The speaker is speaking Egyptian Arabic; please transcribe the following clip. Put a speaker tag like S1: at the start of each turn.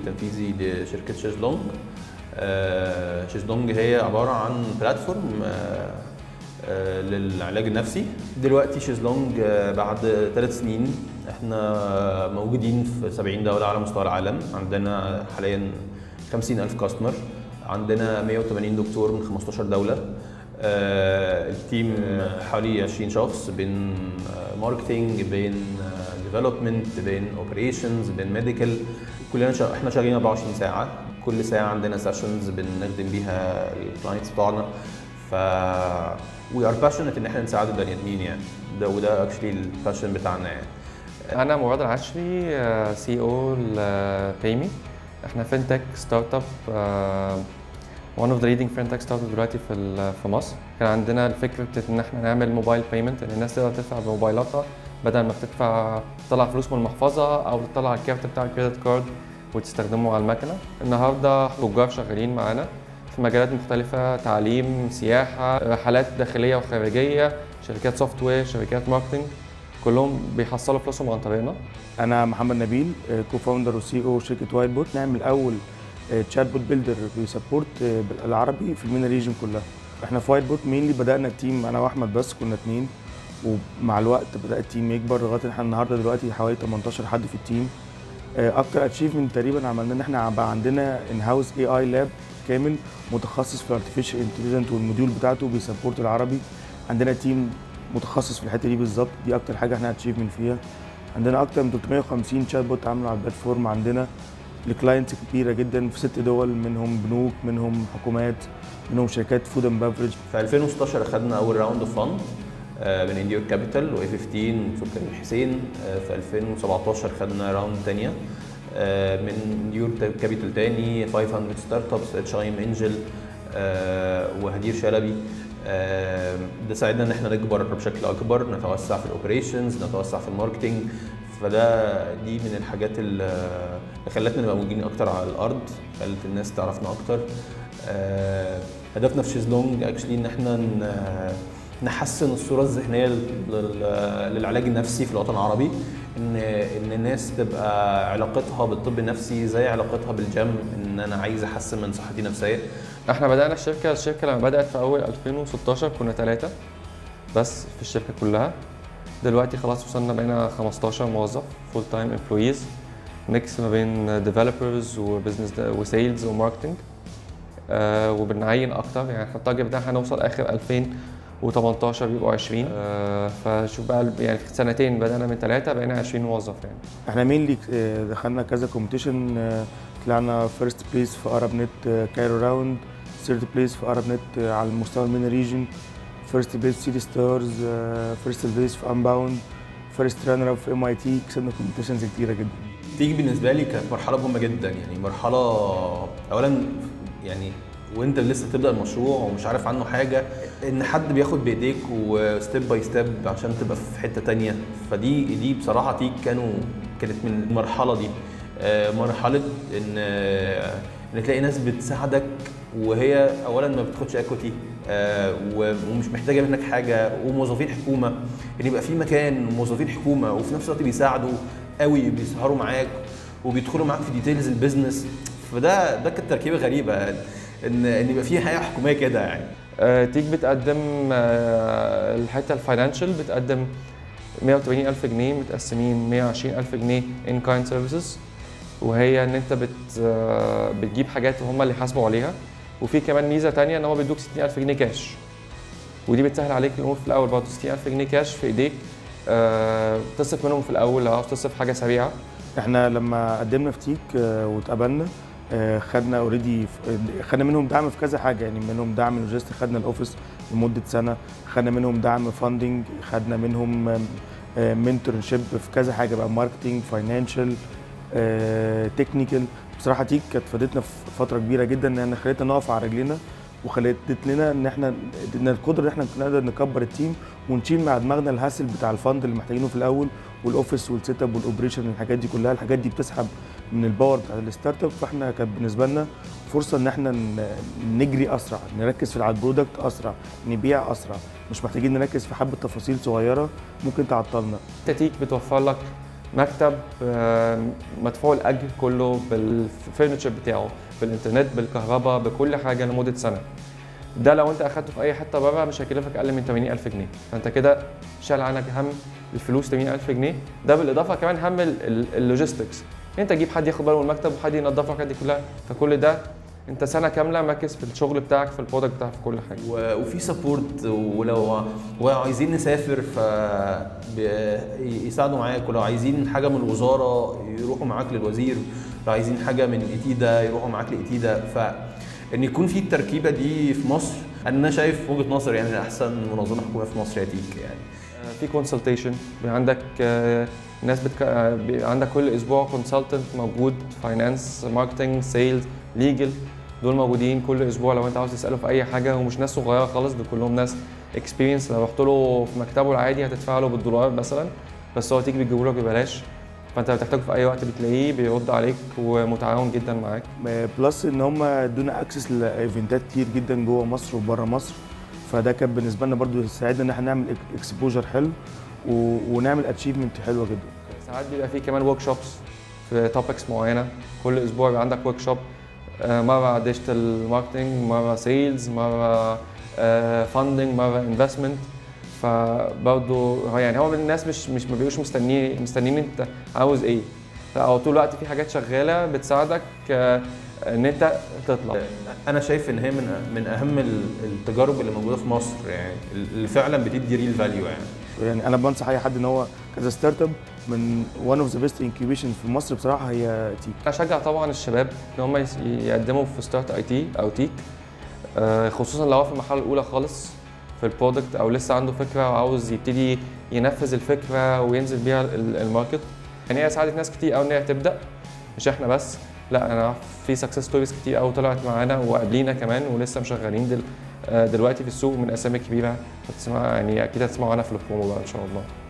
S1: التنفيذي لشركه شيزلونج آه، شيزلونج هي عباره عن بلاتفورم آه، آه، للعلاج النفسي دلوقتي شيزلونج آه، بعد ثلاث سنين احنا موجودين في 70 دوله على مستوى العالم عندنا حاليا 50 الف كاستمر عندنا 180 دكتور من 15 دوله آه، التيم حوالي 20 شخص بين ماركتينج بين ديفلوبمنت بين اوبريشنز بين ميديكال كلنا شا... احنا شغالين 24 ساعه كل ساعه عندنا سيشنز بنخدم بيها الكلاينتس بتوعنا ف وي ار باشنت ان احنا نساعد البني ادمين يعني ده وده اكشلي الباشن بتاعنا يعني
S2: انا مراد العشري سي او لبيمي احنا فينتك ستارت اب one of the leading fintech startups دلوقتي في ال- في مصر كان عندنا الفكره ان احنا نعمل موبايل بيمنت ان الناس تقدر تدفع بموبايلاتها بدل ما بتدفع تطلع فلوس من المحفظه او تطلع الكارت بتاع الكريدت كارد وتستخدمه على المكنه النهارده تجار شغالين معانا في مجالات مختلفة تعليم سياحة رحلات داخلية وخارجية شركات سوفت وير شركات ماركتنج كلهم بيحصلوا فلوسهم عن طريقنا
S3: انا محمد نبيل كو فاوندر وسي او شركه وايت بوت نعمل اول تشات بوت بيلدر بيسبورت بالعربي في المينا ريجن كلها احنا في وايت بوت مينلي بدانا التيم انا واحمد بس كنا اتنين ومع الوقت بدا التيم يكبر لغايه ان احنا النهارده دلوقتي حوالي 18 حد في التيم آه، اكتر اتشيفمنت تقريبا عملنا ان احنا بقى عندنا ان هاوس اي اي لاب كامل متخصص في الارتفيشال انتليجنت والموديول بتاعته بيسبورت العربي عندنا تيم متخصص في الحته دي بالظبط دي اكتر حاجه احنا اتشيفمنت فيها عندنا اكتر من 350 شات بوت عامله على البلاتفورم عندنا لكلاينتس كبيره جدا في ست دول منهم بنوك منهم حكومات منهم شركات فود اند بافرج
S1: في 2016 اخذنا اول راوند اوف فند من انديور كابيتال واي 15 سكر الحسين آه، في 2017 خدنا راوند ثانيه من انديور كابيتال تاني 500 ستارت ابس تشايم انجل وهدير شلبي آه، ده ساعدنا ان احنا نكبر بشكل اكبر نتوسع في الاوبريشنز نتوسع في الماركتنج فده دي من الحاجات اللي خلتنا نبقى موجودين اكتر على الارض خلت الناس تعرفنا اكتر آه، هدفنا في شيزلونج اكشلي ان احنا ن- نحسن الصوره الذهنيه لل- لل- للعلاج النفسي في الوطن العربي ان ان الناس تبقى علاقتها بالطب النفسي زي علاقتها بالجيم ان انا عايز احسن من صحتي النفسيه
S2: احنا بدأنا الشركة الشركة لما بدأت في أول 2016 كنا ثلاثة بس في الشركة كلها دلوقتي خلاص وصلنا بقينا 15 موظف فول تايم امبلويز ميكس ما بين ديفلوبرز وبزنس وسيلز وماركتنج آه وبنعين اكتر يعني احنا التارجت بتاعنا هنوصل اخر 2018 بيبقوا 20 آه فشوف بقى يعني في سنتين بدأنا من ثلاثة بقينا 20 موظف يعني
S3: احنا مينلي دخلنا كذا كومبيتيشن طلعنا فيرست بليس في ارب نت كايرو راوند ثيرد بليس في ارب نت على المستوى المينا ريجن فيرست بليس سيتي ستارز فيرست بليس في انباوند فيرست رانر اب في ام اي تي كسبنا كومبيتيشنز كتيره جدا
S1: تيجي بالنسبه لي كانت مرحله مهمه جدا يعني مرحله اولا يعني وانت لسه بتبدا المشروع ومش عارف عنه حاجه ان حد بياخد بايديك وستيب باي ستيب عشان تبقى في حته تانية فدي دي بصراحه تيك كانوا كانت من المرحله دي آه، مرحله ان آه، ان تلاقي ناس بتساعدك وهي اولا ما بتاخدش اكوتي ومش محتاجه منك حاجه وموظفين حكومه ان يبقى في مكان موظفين حكومه وفي نفس الوقت بيساعدوا قوي بيسهروا معاك وبيدخلوا معاك في ديتيلز البيزنس فده ده كانت تركيبه غريبه يعني ان ان يبقى في حياه حكوميه كده يعني
S2: آه، تيك بتقدم آه، الحته الفاينانشال بتقدم 180 ألف جنيه متقسمين 120 ألف جنيه ان كايند سيرفيسز وهي ان انت بت آه، بتجيب حاجات وهم اللي يحاسبوا عليها وفي كمان ميزه تانية ان هو بيدوك 60 ألف جنيه كاش ودي بتسهل عليك الامور في الاول برضه 60 ألف جنيه كاش في ايديك آه، تصرف منهم في الاول لو عاوز تصرف حاجه سريعه
S3: احنا لما قدمنا في تيك آه، واتقبلنا آه، خدنا اوريدي خدنا منهم دعم في كذا حاجه يعني منهم دعم لوجيستيك خدنا الاوفيس لمده سنه خدنا منهم دعم فاندنج خدنا منهم منتورشيب في كذا حاجه بقى ماركتنج فاينانشال تكنيكال بصراحه تيك كانت فادتنا في فتره كبيره جدا ان خلتنا نقف على رجلينا وخلت لنا ان احنا ان القدره ان احنا نقدر نكبر التيم ونشيل مع دماغنا الهاسل بتاع الفند اللي محتاجينه في الاول والاوفيس والسيت اب والاوبريشن الحاجات دي كلها الحاجات دي بتسحب من الباور بتاع الستارت اب فاحنا كانت بالنسبه لنا فرصه ان احنا ن- نجري اسرع نركز في على البرودكت اسرع نبيع اسرع مش محتاجين نركز في حبه تفاصيل صغيره ممكن تعطلنا
S2: تاتيك بتوفر لك مكتب آه، مدفوع الاجر كله بالفرنتشر بتاعه بالانترنت بالكهرباء بكل حاجه لمده سنه ده لو انت اخدته في اي حته بره مش هيكلفك اقل من 80000 جنيه فانت كده شال عنك هم الفلوس 80000 جنيه ده بالاضافه كمان هم اللوجيستكس انت تجيب حد ياخد باله من المكتب وحد ينظف لك الحاجات دي كلها فكل ده انت سنه كامله مركز في الشغل بتاعك في البرودكت بتاعك في كل حاجه
S1: و- وفي سبورت ولو ولو عايزين نسافر ف ب- يساعدوا معاك ولو عايزين حاجه من الوزاره يروحوا معاك للوزير لو عايزين حاجه من ايتيدا يروحوا معاك لايتيدا ف ان يكون في التركيبه دي في مصر انا شايف وجهه نظري يعني احسن منظمه حكوميه في مصر هي تيك يعني
S2: آه، في كونسلتيشن عندك آه، ناس بتك... آه، بي- عندك كل اسبوع كونسلتنت موجود فاينانس ماركتنج سيلز ليجل دول موجودين كل اسبوع لو انت عاوز تساله في اي حاجه ومش ناس صغيره خالص دول كلهم ناس اكسبيرينس لو رحت له في مكتبه العادي هتدفع له بالدولار مثلا بس هو تيجي بتجيبه لك ببلاش فانت بتحتاجه في اي وقت بتلاقيه بيرد عليك ومتعاون جدا معاك
S3: بلس ان هم ادونا اكسس لايفنتات كتير جدا جوه مصر وبره مصر فده كان بالنسبه لنا برضو يساعدنا ان احنا نعمل اكسبوجر حلو و... ونعمل اتشيفمنت حلوه جدا
S2: ساعات بيبقى في كمان ورك شوبس في توبكس معينه كل اسبوع بيبقى عندك ورك شوب مره ديجيتال ماركتنج مره سيلز مره فاندنج مره انفستمنت فبرضه هو يعني هو الناس مش مش ما بيبقوش مستنيين مستنيين انت عاوز ايه او طول الوقت في حاجات شغاله بتساعدك آه، ان انت تطلع
S1: انا شايف ان هي من من اهم ال- التجارب اللي موجوده في مصر يعني اللي فعلا بتدي ريل فاليو يعني
S3: يعني انا بنصح اي حد ان هو كذا ستارت اب من وان اوف ذا بيست انكيوبيشن في مصر بصراحه هي تيك
S2: اشجع طبعا الشباب ان هم يس- يقدموا في ستارت اي تي او تيك آه، خصوصا لو هو في المرحله الاولى خالص في البرودكت او لسه عنده فكره وعاوز يبتدي ينفذ الفكره وينزل بيها ال- الماركت يعني هي ساعدت ناس كتير قوي ان هي تبدا مش احنا بس لا انا في سكسس ستوريز كتير قوي طلعت معانا وقابلينا كمان ولسه مشغلين دل آه، دلوقتي في السوق من اسامي كبيره هتسمع يعني اكيد هتسمعوا عنها في البرومو بقى ان شاء الله